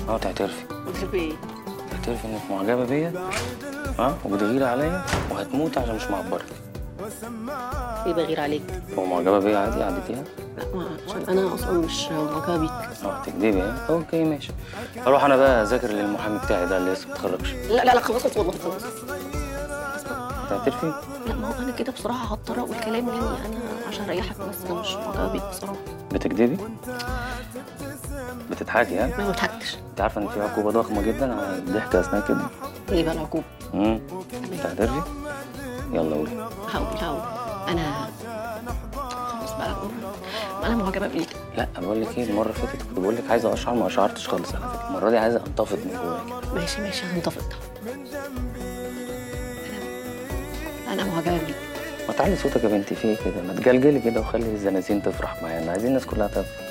اه تعترفي اعترف بايه؟ تعترفي انك معجبه بيا ها وبتغيري عليا وهتموت عشان مش معبرك ايه بغير عليك؟ هو معجبه بيا عادي عديتيها لا ما عشان انا اصلا مش معجبه بيك اه تكدبي ها اوكي ماشي اروح انا بقى اذاكر للمحامي بتاعي ده اللي لسه متخرجش لا لا لا خلاص والله خلاص تعترفي لا ما هو انا كده بصراحه هضطر اقول كلام يعني انا عشان اريحك بس انا مش معجبه بيك بصراحه بتكدبي بتضحكي ها ما بضحكش انت عارفه ان في عقوبه ضخمه جدا على الضحك اثناء كده ايه بقى العقوبه؟ امم تعترفي يلا قولي هقول هقول انا خلاص بقى أقول. انا معجبه بيك لا بقول لك ايه المره اللي فاتت كنت بقول لك عايز اشعر ما اشعرتش خالص على فكره المره دي عايز انتفض من جواك ماشي ماشي هنتفق انا انا معجبه بيك ما تعلي صوتك يا بنتي فيه كده ما تجلجلي كده وخلي الزنازين تفرح معانا عايزين الناس كلها تفرح